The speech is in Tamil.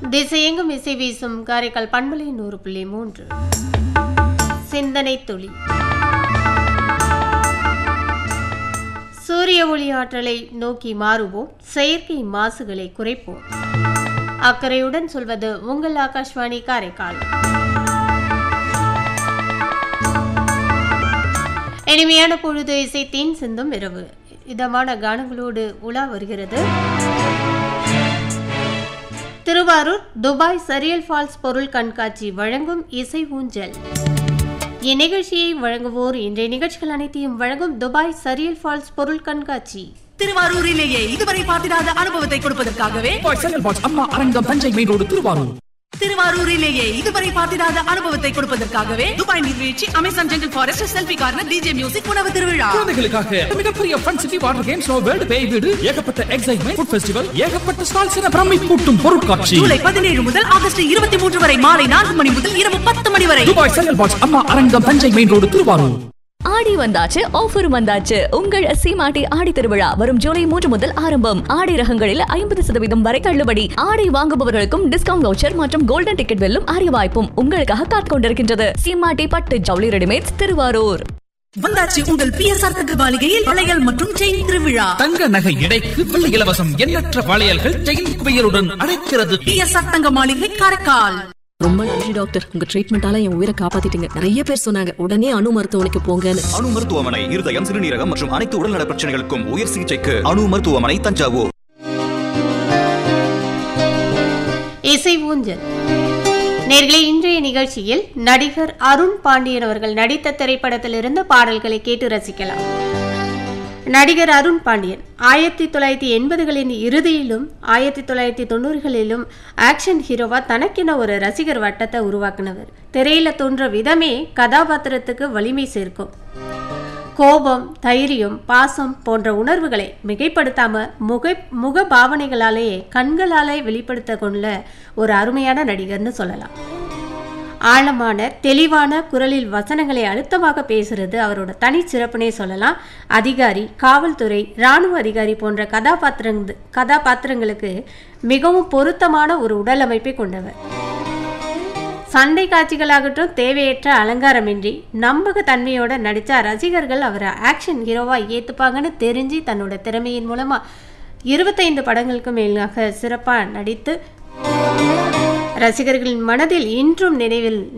திசையெங்கும் இசை வீசும் காரைக்கால் பண்பலை நூறு புள்ளி மூன்று சிந்தனை துளி சூரிய ஒளி ஆற்றலை நோக்கி மாறுவோம் செயற்கை மாசுகளை குறைப்போம் அக்கறையுடன் சொல்வது உங்கள் ஆகாஷ்வாணி காரைக்கால் இனிமையான பொழுது இசைத்தேன் சிந்தும் இரவு இதமான கானங்களோடு உலா வருகிறது திருவாரூர் துபாய் சரியல் ஃபால்ஸ் பொருள் கண்காட்சி வழங்கும் இசை ஊஞ்சல் இந்நிகழ்ச்சியை வழங்குவோர் இன்றைய நிகழ்ச்சிகள் அனைத்தையும் வழங்கும் துபாய் சரியல் ஃபால்ஸ் பொருள் கண்காட்சி திருவாரூரிலேயே இதுவரை பார்த்திராத அனுபவத்தை கொடுப்பதற்காகவே பாய் செங்கல் box Amma Arangam Thanjai main road Thiruvarur திருவாரூரிலேயே இதுவரை பார்த்திராத அனுபவத்தை கொடுப்பதற்காகவே துபாய் நீர்வீழ்ச்சி Amazon jungle forest selfie corner DJ music உணவு திருவிழா குழந்தைகளுக்காக மிகப்பெரிய fun city water games no world பேய் வீடு ஏகப்பட்ட எக்ஸைட்மெண்ட் ஃபுட் ஃபெஸ்டிவல் ஏகப்பட்ட ஸ்டால்ஸ் என பிரமை கூட்டும் பொருட்காட்சி ஜூலை பதினேழு முதல் ஆகஸ்ட் இருபத்தி மூன்று வரை மாலை நான்கு மணி முதல் இரவு பத்து மணி வரை துபாய் செங்கல் box Amma Arangam Thanjai main road Thiruvarur ஆடி வந்தாச்சு ஆஃபர் வந்தாச்சு உங்கள் சீமாட்டி ஆடி திருவிழா வரும் ஜூலை மூன்று முதல் ஆரம்பம் ஆடி ரகங்களில் ஐம்பது சதவீதம் வரை தள்ளுபடி ஆடை வாங்குபவர்களுக்கும் டிஸ்கவுண்ட் வவுச்சர் மற்றும் கோல்டன் டிக்கெட் வெல்லும் அரிய வாய்ப்பும் உங்களுக்காக காத்துக் கொண்டிருக்கின்றது சீமாட்டி பட்டு ஜவுளி ரெடிமேட்ஸ் திருவாரூர் வந்தாச்சு உங்கள் பிஎஸ்ஆர் தகவலிகையில் வளையல் மற்றும் செயின் திருவிழா தங்க நகை எடைக்கு வெள்ளி இலவசம் எண்ணற்ற வளையல்கள் செயின் குவியலுடன் அழைக்கிறது பிஎஸ்ஆர் தங்க மாளிகை காரைக்கால் ரொம்ப நன்றி டாக்டர் உங்க ட்ரீட்மெண்டால என் உயிரை காப்பாத்திட்டீங்க நிறைய பேர் சொன்னாங்க உடனே அணு மருத்துவமனைக்கு போங்கன்னு அணு மருத்துவமனை இருதயம் சிறுநீரகம் மற்றும் அனைத்து உடல்நல பிரச்சனைகளுக்கும் உயர் சிகிச்சைக்கு அணு மருத்துவமனை தஞ்சாவூர் இசை ஊஞ்சல் நேர்களே இன்றைய நிகழ்ச்சியில் நடிகர் அருண் பாண்டியன் அவர்கள் நடித்த திரைப்படத்திலிருந்து பாடல்களை கேட்டு ரசிக்கலாம் நடிகர் அருண் பாண்டியன் ஆயிரத்தி தொள்ளாயிரத்தி எண்பதுகளின் இறுதியிலும் ஆயிரத்தி தொள்ளாயிரத்தி தொண்ணூறுகளிலும் ஆக்ஷன் ஹீரோவா தனக்கென ஒரு ரசிகர் வட்டத்தை உருவாக்குனவர் திரையில தோன்ற விதமே கதாபாத்திரத்துக்கு வலிமை சேர்க்கும் கோபம் தைரியம் பாசம் போன்ற உணர்வுகளை மிகைப்படுத்தாம முக முக பாவனைகளாலேயே கண்களாலே வெளிப்படுத்த கொள்ள ஒரு அருமையான நடிகர்னு சொல்லலாம் ஆழமான தெளிவான குரலில் வசனங்களை அழுத்தமாக பேசுறது அவரோட தனிச்சிறப்புனே சொல்லலாம் அதிகாரி காவல்துறை இராணுவ அதிகாரி போன்ற கதாபாத்திரங் கதாபாத்திரங்களுக்கு மிகவும் பொருத்தமான ஒரு உடல் அமைப்பை கொண்டவர் சண்டை காட்சிகளாகட்டும் தேவையற்ற அலங்காரமின்றி நம்பகத்தன்மையோட நடித்தா ரசிகர்கள் அவரை ஆக்ஷன் ஹீரோவா ஏற்றுப்பாங்கன்னு தெரிஞ்சு தன்னோட திறமையின் மூலமாக இருபத்தைந்து படங்களுக்கு மேலாக சிறப்பாக நடித்து ரசிகர்களின் மனதில் இன்றும் நினைவில்